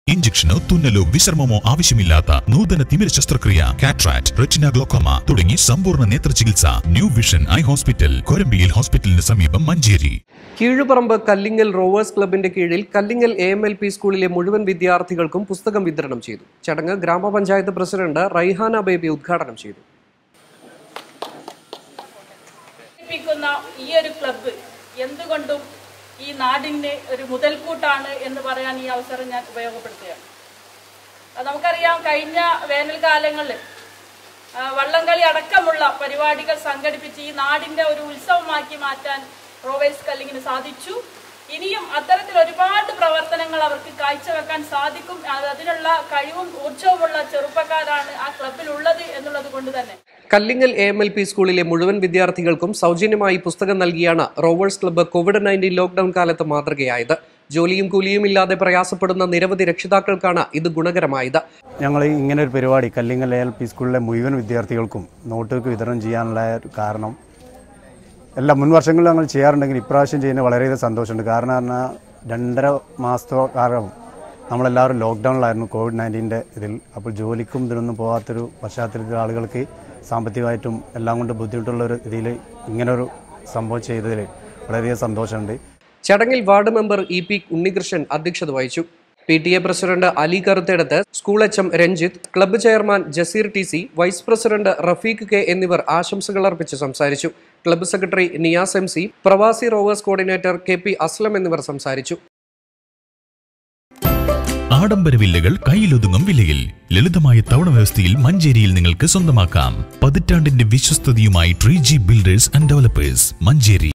ഇഞ്ചക്ഷനോ തുന്നലോ വിശ്രമമോ ആവശ്യമില്ലാത്ത നൂതന തിമിര ശസ്ത്രക്രിയ കാട്രാക്ട് റെറ്റിന ഗ്ലോക്കോമ തുടങ്ങി സമ്പൂർണ്ണ നേത്ര ചികിത്സ ന്യൂ വിഷൻ ഐ ഹോസ്പിറ്റൽ കൊരമ്പിയിൽ ഹോസ്പിറ്റലിന് സമീപം മഞ്ചേരി കീഴുപറമ്പ് കല്ലിങ്ങൽ റോവേഴ്സ് ക്ലബിന്റെ കീഴിൽ Kallingal A M L P സ്കൂളിലെ മുഴുവൻ വിദ്യാർത്ഥികൾക്കും പുസ്തകം വിതരണം ചെയ്തു ചടങ്ങ് ഗ്രാമപഞ്ചായത്ത് പ്രസിഡന്റ് റൈഹാന ബേബി ഉദ്ഘാടനം ചെയ്തു പ്പിക്കുന്ന ഈ ഒരു ക്ലബ്ബ് എന്തുകൊണ്ടും ഈ നാടിന് ഒരു മുതൽക്കൂട്ടാണ് എന്ന് പറയാൻ ഈ അവസരം ഞാൻ ഉപയോഗപ്പെടുത്തുകയാണ് അത് നമുക്കറിയാം കഴിഞ്ഞ വേനൽക്കാലങ്ങളിൽ ആ, വള്ളംകളി അടക്കമുള്ള പരിപാടികൾ സംഘടിപ്പിച്ച് ഈ നാടിന്റെ ഒരു ഉത്സവമാക്കി മാറ്റാൻ റോവേഴ്സ് കല്ലിങ്ങിന് സാധിച്ചു ഇനിയും അത്തരത്തിൽ ഒരുപാട് പ്രവർത്തനങ്ങൾ അവർക്ക് കാഴ്ചവെക്കാൻ സാധിക്കും അത് അതിനുള്ള കഴിവും ഊർജവുമുള്ള ചെറുപ്പക്കാരാണ് ആ ക്ലബിലുള്ളത് എന്നുള്ളത് കൊണ്ട് തന്നെ Kallingal A M L P സ്കൂളിലെ മുഴുവൻ വിദ്യാർത്ഥികൾക്കും സൗജന്യമായി പുസ്തകം നൽകിയാണ് rovers club covid nineteen lockdown കാലത്ത് മാതൃകയായത് ജോലിയും കൂലിയും ഇല്ലാതെ പ്രയാസപ്പെടുന്ന നിരവധി രക്ഷിതാക്കൾക്കാണ് ഇത് ഗുണകരമായത് ഞങ്ങൾ ഇങ്ങനെ ഒരു പരിപാടി കല്ലിങ്ങൽ എൽ പി സ്കൂളിലെ മുഴുവൻ വിദ്യാർത്ഥികൾക്കും നോട്ടുകൾക്ക് വിതരണം ചെയ്യാനുള്ള ഒരു കാരണം എല്ലാ മുൻ വർഷങ്ങളിലും ഞങ്ങൾ ചെയ്യാറുണ്ടെങ്കിൽ ഇപ്രാവശ്യം ചെയ്യുന്നത് വളരെയധികം സന്തോഷമുണ്ട് കാരണം പറഞ്ഞാൽ രണ്ടര മാസത്തോ കാലം നമ്മളെല്ലാവരും ലോക്ക്ഡൗണിലായിരുന്നു കോവിഡ് നയൻറ്റീൻ്റെ ഇതിൽ അപ്പോൾ ജോലിക്കും ഇതിനൊന്നും പോകാത്തൊരു പശ്ചാത്തലത്തിൽ ആളുകൾക്ക് സാമ്പത്തികമായിട്ടും എല്ലാം കൊണ്ട് ബുദ്ധിമുട്ടുള്ള ഒരു രീതിയിൽ ഇങ്ങനൊരു സംഭവം ചെയ്തതിൽ വളരെയധികം സന്തോഷമുണ്ട് ചടങ്ങിൽ ward member E P Unnikrishnan അധ്യക്ഷത വഹിച്ചു P T A president Ali Karuthedath school H M Ranjith club chairman Jaseer T C vice president Rafeeq K എന്നിവർ ആശംസകൾ അർപ്പിച്ച് സംസാരിച്ചു club secretary Niyas M C പ്രവാസി rovers coordinator K P Aslam എന്നിവർ സംസാരിച്ചു ആഡംബര വില്ലകൾ കയ്യിലൊതുങ്ങും വിലയിൽ ലളിതമായ തവണ വ്യവസ്ഥയിൽ മഞ്ചേരിയിൽ നിങ്ങൾക്ക് സ്വന്തമാക്കാം പതിറ്റാണ്ടിന്റെ വിശ്വസ്തതയുമായി tree G builders and developers Manjeri